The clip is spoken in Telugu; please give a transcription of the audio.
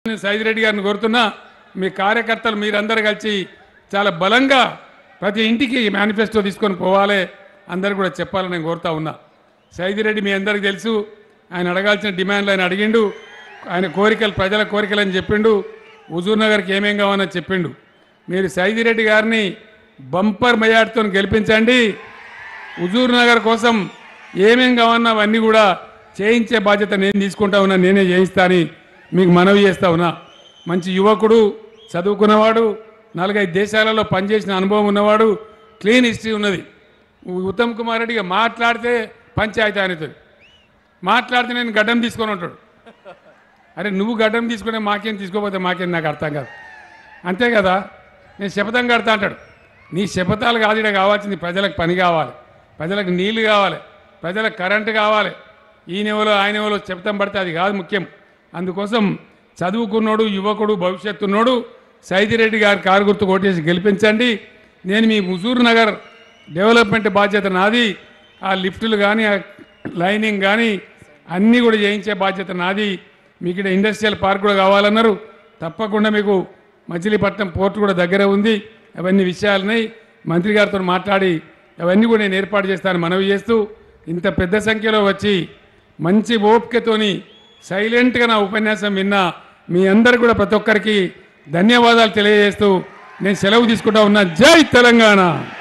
నేను సైదిరెడ్డి గారిని కోరుతున్నా మీ కార్యకర్తలు మీరందరూ కలిసి చాలా బలంగా ప్రతి ఇంటికి మేనిఫెస్టో తీసుకొని పోవాలి అందరు కూడా చెప్పాలని నేను కోరుతా ఉన్నా సైదిరెడ్డి మీ అందరికీ తెలుసు ఆయన అడగాల్సిన డిమాండ్లు ఆయన అడిగిండు ఆయన కోరికలు ప్రజల కోరికలు అని చెప్పిండు హుజూర్ నగర్కి ఏమేం కావాలని చెప్పిండు మీరు సైదిరెడ్డి గారిని బంపర్ మెజార్టీతో గెలిపించండి హుజూర్ నగర్ కోసం ఏమేం కావన్నా అవన్నీ కూడా చేయించే బాధ్యత నేను తీసుకుంటా ఉన్నా నేనే చేయిస్తా అని మీకు మనవి చేస్తా ఉన్నా మంచి యువకుడు చదువుకున్నవాడు నాలుగైదు దేశాలలో పనిచేసిన అనుభవం ఉన్నవాడు క్లీన్ హిస్టరీ ఉన్నది ఉత్తమ్ కుమార్ రెడ్డిగా మాట్లాడితే పంచాయతీ అవుతుంది మాట్లాడితే నేను గడ్డం తీసుకొని ఉంటాడు అరే నువ్వు గడ్డం తీసుకునే మాకేం తీసుకోపోతే మాకేం నాకు అర్థం కాదు అంతే కదా నేను శపథం కడతా అంటాడు నీ శపథాలు కాదు ఇక్కడ కావాల్సింది ప్రజలకు పని కావాలి ప్రజలకు నీళ్లు కావాలి ప్రజలకు కరెంటు కావాలి ఈయనెవలో ఆయనెవలో శపథం పడితే అది కాదు ముఖ్యం అందుకోసం చదువుకున్నోడు యువకుడు భవిష్యత్తున్నోడు సైదిరెడ్డి గారి కారు గుర్తు కొట్టేసి గెలిపించండి నేను మీ హుజూర్ నగర్ డెవలప్మెంట్ బాధ్యత నాది ఆ లిఫ్టులు కానీ ఆ లైనింగ్ కానీ అన్నీ కూడా చేయించే బాధ్యత నాది మీకు ఇక్కడ ఇండస్ట్రియల్ పార్క్ కూడా కావాలన్నారు తప్పకుండా మీకు మచిలీపట్నం పోర్ట్ కూడా దగ్గర ఉంది అవన్నీ విషయాలున్నాయి మంత్రి గారితో మాట్లాడి అవన్నీ కూడా నేను ఏర్పాటు చేస్తాను మనవి చేస్తూ ఇంత పెద్ద సంఖ్యలో వచ్చి మంచి ఓపికతోని సైలెంట్గా నా ఉపన్యాసం విన్నా మీ అందరు కూడా ప్రతి ఒక్కరికి ధన్యవాదాలు తెలియజేస్తూ నేను సెలవు తీసుకుంటా ఉన్నా జై తెలంగాణ